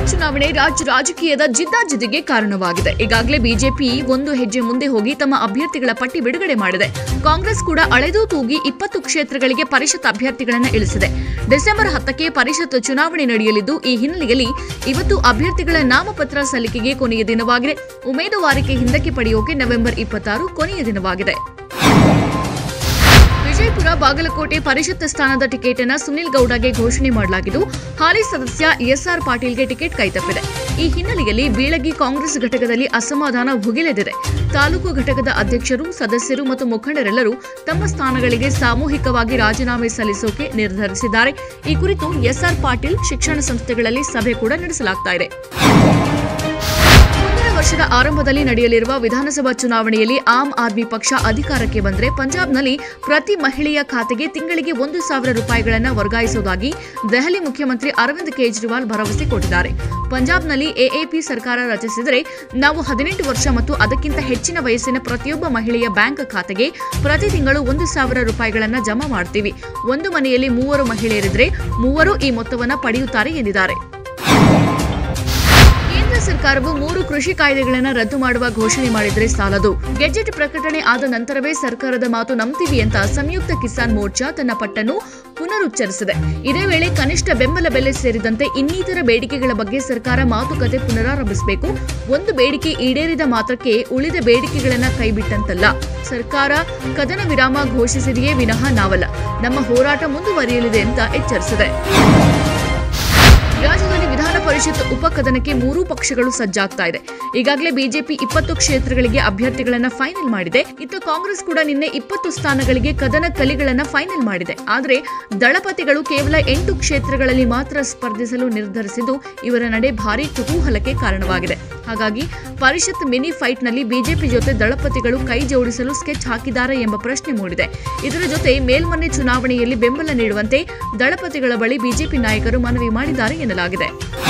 ಉಪಚುನಾವಣೆ ರಾಜ್ಯ ರಾಜಕೀಯದ ಜಿದ್ದಾಜಿದ್ದಿಗೆ ಕಾರಣವಾಗಿದೆ ಈಗಾಗಲೇ ಬಿಜೆಪಿ ಒಂದು ಹೆಜ್ಜೆ ಮುಂದೆ ಹೋಗಿ ತಮ್ಮ ಅಭ್ಯರ್ಥಿಗಳ ಪಟ್ಟಿ ಬಿಡುಗಡೆ ಮಾಡಿದೆ ಕಾಂಗ್ರೆಸ್ ಕೂಡ ಅಳೆದು ತೂಗಿ ಇಪ್ಪತ್ತು ಕ್ಷೇತ್ರಗಳಿಗೆ ಪರಿಷತ್ ಅಭ್ಯರ್ಥಿಗಳನ್ನು ಇಳಿಸಿದೆ ಡಿಸೆಂಬರ್ ಹತ್ತಕ್ಕೆ ಪರಿಷತ್ ಚುನಾವಣೆ ನಡೆಯಲಿದ್ದು ಈ ಹಿನ್ನೆಲೆಯಲ್ಲಿ ಇವತ್ತು ಅಭ್ಯರ್ಥಿಗಳ ನಾಮಪತ್ರ ಸಲ್ಲಿಕೆಗೆ ಕೊನೆಯ ದಿನವಾಗಿದೆ ಉಮೇದುವಾರಿಕೆ ಹಿಂದಕ್ಕೆ ಪಡೆಯೋಕೆ ನವೆಂಬರ್ ಇಪ್ಪತ್ತಾರು ಕೊನೆಯ ದಿನವಾಗಿದೆ ವಿಜಯಪುರ ಬಾಗಲಕೋಟೆ ಪರಿಷತ್ ಸ್ಥಾನದ ಟಿಕೆಟ್ ಅನ್ನು ಸುನಿಲ್ ಗೌಡಗೆ ಘೋಷಣೆ ಮಾಡಲಾಗಿದ್ದು ಹಾಲಿ ಸದಸ್ಯ ಎಸ್ಆರ್ ಪಾಟೀಲ್ಗೆ ಟಿಕೆಟ್ ಕೈತಪ್ಪಿದೆ ಈ ಹಿನ್ನೆಲೆಯಲ್ಲಿ ಬೀಳಗಿ ಕಾಂಗ್ರೆಸ್ ಘಟಕದಲ್ಲಿ ಅಸಮಾಧಾನ ಭುಗಿಲೆದಿದೆ ತಾಲೂಕು ಘಟಕದ ಅಧ್ಯಕ್ಷರು ಸದಸ್ಯರು ಮತ್ತು ಮುಖಂಡರೆಲ್ಲರೂ ತಮ್ಮ ಸ್ಥಾನಗಳಿಗೆ ಸಾಮೂಹಿಕವಾಗಿ ರಾಜೀನಾಮೆ ಸಲ್ಲಿಸೋಕೆ ನಿರ್ಧರಿಸಿದ್ದಾರೆ ಈ ಕುರಿತು ಎಸ್ಆರ್ ಪಾಟೀಲ್ ಶಿಕ್ಷಣ ಸಂಸ್ಥೆಗಳಲ್ಲಿ ಸಭೆ ಕೂಡ ನಡೆಸಲಾಗ್ತಾ ಇದೆ ಮುಂದಿನ ವರ್ಷದ ಆರಂಭದಲ್ಲಿ ನಡೆಯಲಿರುವ ವಿಧಾನಸಭಾ ಚುನಾವಣೆಯಲ್ಲಿ ಆಮ್ ಆದ್ಮಿ ಪಕ್ಷ ಅಧಿಕಾರಕ್ಕೆ ಬಂದರೆ ಪಂಜಾಬ್ನಲ್ಲಿ ಪ್ರತಿ ಮಹಿಳೆಯ ಖಾತೆಗೆ ತಿಂಗಳಿಗೆ ಒಂದು ಸಾವಿರ ರೂಪಾಯಿಗಳನ್ನು ವರ್ಗಾಯಿಸುವುದಾಗಿ ದೆಹಲಿ ಮುಖ್ಯಮಂತ್ರಿ ಅರವಿಂದ್ ಕೇಜ್ರಿವಾಲ್ ಭರವಸೆ ಕೊಟ್ಟಿದ್ದಾರೆ ಪಂಜಾಬ್ನಲ್ಲಿ ಎಎಪಿ ಸರ್ಕಾರ ರಚಿಸಿದರೆ ನಾವು ಹದಿನೆಂಟು ವರ್ಷ ಮತ್ತು ಅದಕ್ಕಿಂತ ಹೆಚ್ಚಿನ ವಯಸ್ಸಿನ ಪ್ರತಿಯೊಬ್ಬ ಮಹಿಳೆಯ ಬ್ಯಾಂಕ್ ಖಾತೆಗೆ ಪ್ರತಿ ತಿಂಗಳು ಒಂದು ಸಾವಿರ ರೂಪಾಯಿಗಳನ್ನು ಜಮಾ ಮಾಡ್ತೀವಿ ಒಂದು ಮನೆಯಲ್ಲಿ ಮೂವರು ಮಹಿಳೆಯರಿದ್ರೆ ಮೂವರು ಈ ಮೊತ್ತವನ್ನು ಪಡೆಯುತ್ತಾರೆ ಎಂದಿದ್ದಾರೆ ಕೇಂದ್ರ ಸರ್ಕಾರವು ಮೂರು ಕೃಷಿ ಕಾಯ್ದೆಗಳನ್ನು ರದ್ದು ಮಾಡುವ ಘೋಷಣೆ ಮಾಡಿದ್ರೆ ಸಾಲದು ಗೆಜೆಟ್ ಪ್ರಕಟಣೆ ಆದ ನಂತರವೇ ಸರ್ಕಾರದ ಮಾತು ನಂಬ್ತೀವಿ ಅಂತ ಸಂಯುಕ್ತ ಕಿಸಾನ್ ಮೋರ್ಚಾ ತನ್ನ ಪಟ್ಟನ್ನು ಪುನರುಚ್ಚರಿಸಿದೆ ಇದೇ ವೇಳೆ ಕನಿಷ್ಠ ಬೆಂಬಲ ಬೆಲೆ ಸೇರಿದಂತೆ ಇನ್ನಿತರ ಬೇಡಿಕೆಗಳ ಬಗ್ಗೆ ಸರ್ಕಾರ ಮಾತುಕತೆ ಪುನರಾರಂಭಿಸಬೇಕು ಒಂದು ಬೇಡಿಕೆ ಈಡೇರಿದ ಮಾತ್ರಕ್ಕೆ ಉಳಿದ ಬೇಡಿಕೆಗಳನ್ನ ಕೈಬಿಟ್ಟಂತಲ್ಲ ಸರ್ಕಾರ ಕದನ ವಿರಾಮ ಘೋಷಿಸಿದೆಯೇ ವಿನಃ ನಾವಲ್ಲ ನಮ್ಮ ಹೋರಾಟ ಮುಂದುವರಿಯಲಿದೆ ಅಂತ ಎಚ್ಚರಿಸಿದೆ ರಾಜ್ಯದಲ್ಲಿ ವಿಧಾನ ಪರಿಷತ್ ಉಪಕದನಕ್ಕೆ ಮೂರೂ ಪಕ್ಷಗಳು ಸಜ್ಜಾಗ್ತಾ ಇದೆ ಈಗಾಗಲೇ ಬಿಜೆಪಿ ಇಪ್ಪತ್ತು ಕ್ಷೇತ್ರಗಳಿಗೆ ಅಭ್ಯರ್ಥಿಗಳನ್ನ ಫೈನಲ್ ಮಾಡಿದೆ ಇತ್ತು ಕಾಂಗ್ರೆಸ್ ಕೂಡ ನಿನ್ನೆ ಇಪ್ಪತ್ತು ಸ್ಥಾನಗಳಿಗೆ ಕದನ ಕಲಿಗಳನ್ನ ಫೈನಲ್ ಮಾಡಿದೆ ಆದರೆ ದಳಪತಿಗಳು ಕೇವಲ ಎಂಟು ಕ್ಷೇತ್ರಗಳಲ್ಲಿ ಮಾತ್ರ ಸ್ಪರ್ಧಿಸಲು ನಿರ್ಧರಿಸಿದ್ದು ಇವರ ನಡೆ ಭಾರೀ ಕುತೂಹಲಕ್ಕೆ ಕಾರಣವಾಗಿದೆ ಹಾಗಾಗಿ ಪರಿಷತ್ ಮಿನಿ ಫೈಟ್ನಲ್ಲಿ ಬಿಜೆಪಿ ಜೊತೆ ದಳಪತಿಗಳು ಕೈ ಜೋಡಿಸಲು ಸ್ಕೆಚ್ ಹಾಕಿದ್ದಾರೆ ಎಂಬ ಪ್ರಶ್ನೆ ಮೂಡಿದೆ ಇದರ ಜೊತೆ ಮೇಲ್ಮನೆ ಚುನಾವಣೆಯಲ್ಲಿ ಬೆಂಬಲ ನೀಡುವಂತೆ ದಳಪತಿಗಳ ಬಳಿ ಬಿಜೆಪಿ ನಾಯಕರು ಮನವಿ ಮಾಡಿದ್ದಾರೆ ಎನ್ನಲಾಗಿದೆ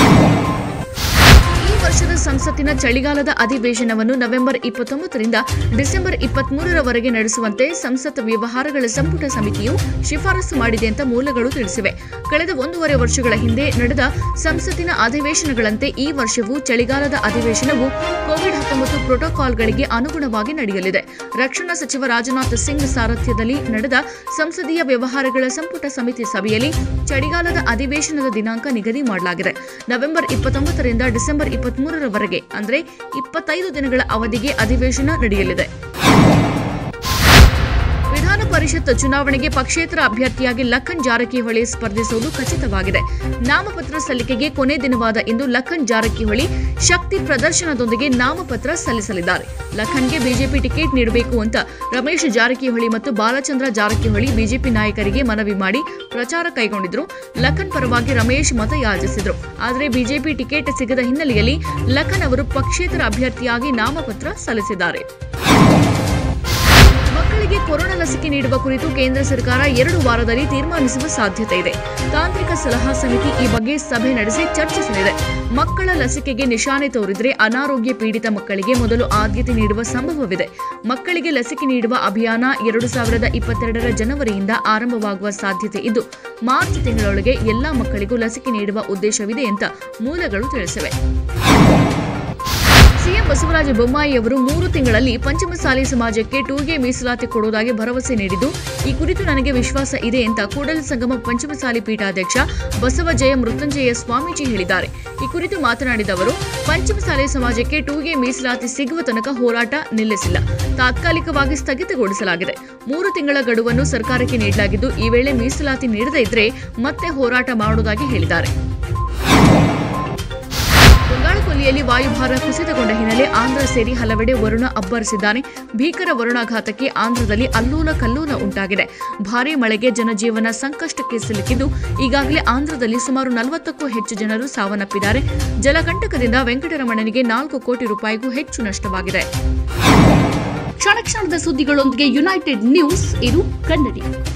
ಈ ವರ್ಷದ ಸಂಸತ್ತಿನ ಚಳಿಗಾಲದ ಅಧಿವೇಶನವನ್ನು ನವೆಂಬರ್ ಇಪ್ಪತ್ತೊಂಬತ್ತರಿಂದ ಡಿಸೆಂಬರ್ ಇಪ್ಪತ್ಮೂರರವರೆಗೆ ನಡೆಸುವಂತೆ ಸಂಸತ್ ವ್ಯವಹಾರಗಳ ಸಂಪುಟ ಸಮಿತಿಯು ಶಿಫಾರಸು ಮಾಡಿದೆ ಅಂತ ಮೂಲಗಳು ತಿಳಿಸಿವೆ ಕಳೆದ ಒಂದೂವರೆ ವರ್ಷಗಳ ಹಿಂದೆ ನಡೆದ ಸಂಸತ್ತಿನ ಅಧಿವೇಶನಗಳಂತೆ ಈ ವರ್ಷವೂ ಚಳಿಗಾಲದ ಅಧಿವೇಶನವು ಕೋವಿಡ್ ಹತ್ತೊಂಬತ್ತು ಪ್ರೋಟೋಕಾಲ್ಗಳಿಗೆ ಅನುಗುಣವಾಗಿ ನಡೆಯಲಿದೆ ರಕ್ಷಣಾ ಸಚಿವ ರಾಜನಾಥ್ ಸಿಂಗ್ ಸಾರಥ್ಯದಲ್ಲಿ ನಡೆದ ಸಂಸದೀಯ ವ್ಯವಹಾರಗಳ ಸಂಪುಟ ಸಮಿತಿ ಸಭೆಯಲ್ಲಿ ಚಳಿಗಾಲದ ಅಧಿವೇಶನದ ದಿನಾಂಕ ನಿಗದಿ ಮಾಡಲಾಗಿದೆ ನವೆಂಬರ್ ಇಪ್ಪತ್ತೊಂಬತ್ತರಿಂದ ಡಿಸೆಂಬರ್ ಇಪ್ಪತ್ಮೂರರವರೆಗೆ ಅಂದರೆ ಇಪ್ಪತ್ತೈದು ದಿನಗಳ ಅವಧಿಗೆ ಅಧಿವೇಶನ ನಡೆಯಲಿದೆ ವಿಧಾನ ಪರಿಷತ್ ಚುನಾವಣೆಗೆ ಪಕ್ಷೇತರ ಅಭ್ಯರ್ಥಿಯಾಗಿ ಲಖನ್ ಜಾರಕಿಹೊಳಿ ಸ್ಪರ್ಧಿಸುವುದು ಖಚಿತವಾಗಿದೆ ನಾಮಪತ್ರ ಸಲ್ಲಿಕೆಗೆ ಕೊನೆ ದಿನವಾದ ಇಂದು ಲಖನ್ ಜಾರಕಿಹೊಳಿ ಶಕ್ತಿ ಪ್ರದರ್ಶನದೊಂದಿಗೆ ನಾಮಪತ್ರ ಸಲ್ಲಿಸಲಿದ್ದಾರೆ ಲಖನ್ಗೆ ಬಿಜೆಪಿ ಟಿಕೆಟ್ ನೀಡಬೇಕು ಅಂತ ರಮೇಶ್ ಜಾರಕಿಹೊಳಿ ಮತ್ತು ಬಾಲಚಂದ್ರ ಜಾರಕಿಹೊಳಿ ಬಿಜೆಪಿ ನಾಯಕರಿಗೆ ಮನವಿ ಮಾಡಿ ಪ್ರಚಾರ ಕೈಗೊಂಡಿದ್ರು ಲಖನ್ ಪರವಾಗಿ ರಮೇಶ್ ಮತ ಯಾಚಿಸಿದ್ರು ಆದರೆ ಬಿಜೆಪಿ ಟಿಕೆಟ್ ಸಿಗದ ಹಿನ್ನೆಲೆಯಲ್ಲಿ ಲಖನ್ ಅವರು ಪಕ್ಷೇತರ ಅಭ್ಯರ್ಥಿಯಾಗಿ ನಾಮಪತ್ರ ಸಲ್ಲಿಸಿದ್ದಾರೆ ಮಕ್ಕಳಿಗೆ ಕೊರೋನಾ ಲಸಿಕೆ ನೀಡುವ ಕುರಿತು ಕೇಂದ್ರ ಸರ್ಕಾರ ಎರಡು ವಾರದಲ್ಲಿ ತೀರ್ಮಾನಿಸುವ ಸಾಧ್ಯತೆ ಇದೆ ತಾಂತ್ರಿಕ ಸಲಹಾ ಸಮಿತಿ ಈ ಬಗ್ಗೆ ಸಭೆ ನಡೆಸಿ ಚರ್ಚಿಸಲಿದೆ ಮಕ್ಕಳ ಲಸಿಕೆಗೆ ನಿಶಾನೆ ತೋರಿದ್ರೆ ಅನಾರೋಗ್ಯ ಪೀಡಿತ ಮಕ್ಕಳಿಗೆ ಮೊದಲು ಆದ್ಯತೆ ನೀಡುವ ಸಂಭವವಿದೆ ಮಕ್ಕಳಿಗೆ ಲಸಿಕೆ ನೀಡುವ ಅಭಿಯಾನ ಎರಡು ಸಾವಿರದ ಇಪ್ಪತ್ತೆರಡರ ಜನವರಿಯಿಂದ ಆರಂಭವಾಗುವ ಸಾಧ್ಯತೆ ಇದ್ದು ಮಾರ್ಚ್ ತಿಂಗಳೊಳಗೆ ಎಲ್ಲಾ ಮಕ್ಕಳಿಗೂ ಲಸಿಕೆ ನೀಡುವ ಉದ್ದೇಶವಿದೆ ಅಂತ ಮೂಲಗಳು ತಿಳಿಸಿವೆ ಸಿಎಂ ಬಸವರಾಜ ಬೊಮ್ಮಾಯಿ ಅವರು ಮೂರು ತಿಂಗಳಲ್ಲಿ ಪಂಚಮಸಾಲಿ ಸಮಾಜಕ್ಕೆ ಟೂಗೆ ಮೀಸಲಾತಿ ಕೊಡುವುದಾಗಿ ಭರವಸೆ ನೀಡಿದ್ದು ಈ ಕುರಿತು ನನಗೆ ವಿಶ್ವಾಸ ಇದೆ ಅಂತ ಕೂಡಲ ಸಂಗಮ ಪಂಚಮಸಾಲಿ ಪೀಠಾಧ್ಯಕ್ಷ ಬಸವಜಯ ಮೃತ್ಯುಂಜಯ ಸ್ವಾಮೀಜಿ ಹೇಳಿದ್ದಾರೆ ಈ ಕುರಿತು ಮಾತನಾಡಿದ ಅವರು ಪಂಚಮಸಾಲಿ ಸಮಾಜಕ್ಕೆ ಟೂಗೆ ಮೀಸಲಾತಿ ಸಿಗುವ ತನಕ ಹೋರಾಟ ನಿಲ್ಲಿಸಿಲ್ಲ ತಾತ್ಕಾಲಿಕವಾಗಿ ಸ್ಥಗಿತಗೊಳಿಸಲಾಗಿದೆ ಮೂರು ತಿಂಗಳ ಗಡುವನ್ನು ಸರ್ಕಾರಕ್ಕೆ ನೀಡಲಾಗಿದ್ದು ಈ ವೇಳೆ ಮೀಸಲಾತಿ ನೀಡದೇ ಇದ್ರೆ ಮತ್ತೆ ಹೋರಾಟ ಮಾಡುವುದಾಗಿ ಹೇಳಿದ್ದಾರೆ ಬಂಗಾಳಕೊಲ್ಲಿಯಲ್ಲಿ ವಾಯುಭಾರ ಕುಸಿತಗೊಂಡ ಹಿನ್ನೆಲೆ ಆಂಧ್ರ ಸೇರಿ ಹಲವೆಡೆ ವರುಣ ಅಬ್ಬರಿಸಿದ್ದಾನೆ ಭೀಕರ ವರುಣಾಘಾತಕ್ಕೆ ಆಂಧ್ರದಲ್ಲಿ ಅಲ್ಲೂಲ ಕಲ್ಲೂಲ ಉಂಟಾಗಿದೆ ಭಾರೀ ಮಳೆಗೆ ಜನಜೀವನ ಸಂಕಷ್ಟಕ್ಕೆ ಸಿಲುಕಿದ್ದು ಈಗಾಗಲೇ ಆಂಧ್ರದಲ್ಲಿ ಸುಮಾರು ನಲವತ್ತಕ್ಕೂ ಹೆಚ್ಚು ಜನರು ಸಾವನ್ನಪ್ಪಿದ್ದಾರೆ ಜಲಕಂಟಕದಿಂದ ವೆಂಕಟರಮಣನಿಗೆ ನಾಲ್ಕು ಕೋಟಿ ರೂಪಾಯಿಗೂ ಹೆಚ್ಚು ನಷ್ಟವಾಗಿದೆ ಕ್ಷಣ ಕ್ಷಣದ ಸುದ್ದಿಗಳೊಂದಿಗೆ ಯುನೈಟೆಡ್ ನ್ಯೂಸ್ ಇದು ಕನ್ನಡಿ